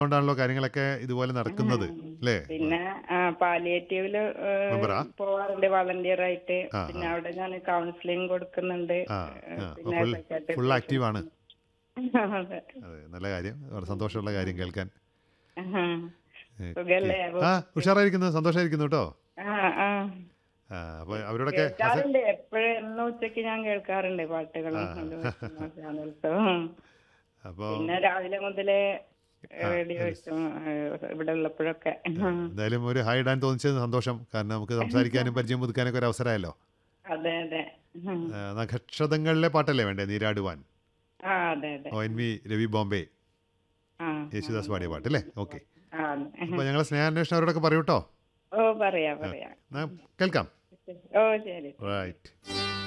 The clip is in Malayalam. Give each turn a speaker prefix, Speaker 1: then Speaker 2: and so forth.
Speaker 1: അതുകൊണ്ടാണല്ലോ കാര്യങ്ങളൊക്കെ ഇതുപോലെ നടക്കുന്നത് അല്ലേ
Speaker 2: പിന്നെ പാലിയേറ്റീവില്
Speaker 1: മെമ്പറാ?
Speaker 2: പോവാറുണ്ട് വളണ്ടിയർ ആയിട്ട്
Speaker 1: ആ,
Speaker 2: പിന്നെ അവിടെ ഞാൻ കൗൺസിലിംഗ് കൊടുക്കുന്നുണ്ട്
Speaker 1: ആ
Speaker 2: ഏഹ്,
Speaker 1: ആ
Speaker 2: പിന്നെ
Speaker 1: ഫുൾ
Speaker 2: psychiatric
Speaker 1: ഫുൾ ആക്റ്റീവ് ആണ്
Speaker 2: അതെ
Speaker 1: അതെ നല്ല കാര്യം വളരെ സന്തോഷമുള്ള കാര്യം കേൾക്കാൻ
Speaker 2: ആഹാ.
Speaker 1: ഏ,
Speaker 2: സുഖല്ലേ അപ്പൊ?
Speaker 1: ആ ഉഷാറായിരിക്കുന്നു സന്തോഷമായിരിക്കുന്നു കേട്ടോ
Speaker 2: ആ ആ
Speaker 1: ആ, അപ്പൊ അവരോടൊക്കെ ഹസൻ-
Speaker 2: കേൾക്കാറുണ്ട് എപ്പോഴും എന്നും ഉച്ചക്ക് ഞാൻ കേൾക്കാറുണ്ട് പാട്ടുകളും ചാനൽസും
Speaker 1: അപ്പൊ
Speaker 2: പിന്നെ രാവിലെ മുതലേ റേഡിയോ വെച്ചും ഏഹ്, ഇവിടെ ഉള്ളപ്പോഴൊക്കെ
Speaker 1: എന്തായാലും ഒരു ഹായ് ഇടാൻ തോന്നിച്ചത് സന്തോഷം കാരണം നമുക്ക് സംസാരിക്കാനും പരിചയം പുതുക്കാനൊക്കെ ഒരു അവസരമായല്ലോ
Speaker 2: അതെ അതെ ഉം.
Speaker 1: ആ, നക്ഷതങ്ങളിലെ പാട്ടല്ലേ വേണ്ടേ നീരാടുവാൻ
Speaker 2: ആ അതെ അതെ
Speaker 1: O N V Ravi Bombay
Speaker 2: ആ
Speaker 1: യേശുദാസ് പാടിയ പാട്ട് അല്ലേ ഓക്കെ
Speaker 2: ആ അതെ.
Speaker 1: അപ്പൊ ഞങ്ങളെ സ്നേഹാന്വേഷണം അവരോടൊക്കെ പറയൂ കേട്ടോ
Speaker 2: ഓ പറയാ പറയാ
Speaker 1: എന്നാ കേൾക്കാം
Speaker 2: ഓ ശരി
Speaker 1: റൈറ്റ്